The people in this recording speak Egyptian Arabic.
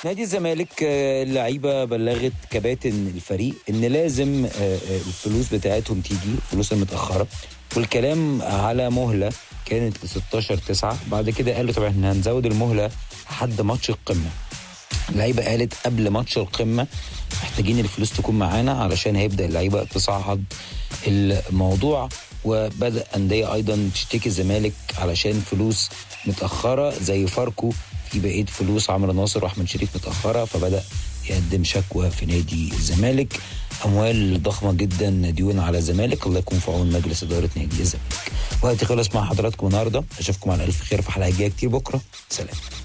نادي الزمالك آه، اللعيبه بلغت كباتن الفريق ان لازم آه، آه، الفلوس بتاعتهم تيجي الفلوس المتاخره والكلام على مهله كانت ل 16 9 بعد كده قالوا طبعا احنا هنزود المهله لحد ماتش القمه اللعيبه قالت قبل ماتش القمه محتاجين الفلوس تكون معانا علشان هيبدا اللعيبه تصعد الموضوع وبدا انديه ايضا تشتكي الزمالك علشان فلوس متاخره زي فاركو في بقيه فلوس عمرو ناصر واحمد شريف متاخره فبدا يقدم شكوى في نادي الزمالك اموال ضخمه جدا ديون على الزمالك الله يكون في عون مجلس اداره نادي الزمالك وقتي خلص مع حضراتكم النهارده اشوفكم على الف خير في حلقه جايه كتير بكره سلام